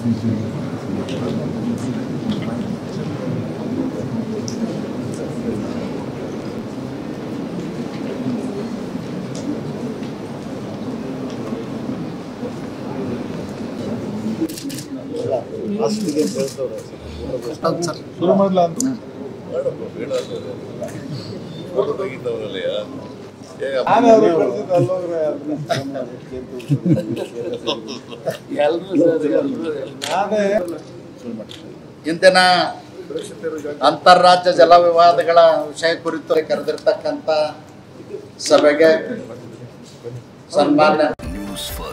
ಶುರು ಮಾಡ್ಲಾ ಅಂತ ಫೋಟೋ ತೆಗಿತಾವನಲ್ಲಯ್ಯ ಏ ನಾನು ಅವ್ರಿಗೆ ಕಳ್ಸಿದ್ದು ಅಲ್ಲೋಗ್ರೆ ನಾನೇ ಇಂದಿನ ಅಂತಾರಾಜ್ಯ ಜಲ ವಿವಾದಗಳ ವಿಷಯ ಕುರಿತು ಕರೆದಿರ್ತಕ್ಕಂಥ ಸಭೆಗೆ ಸನ್ಮಾನ್ಯ ನ್ಯೂಸ್ ಫಸ್ಟ್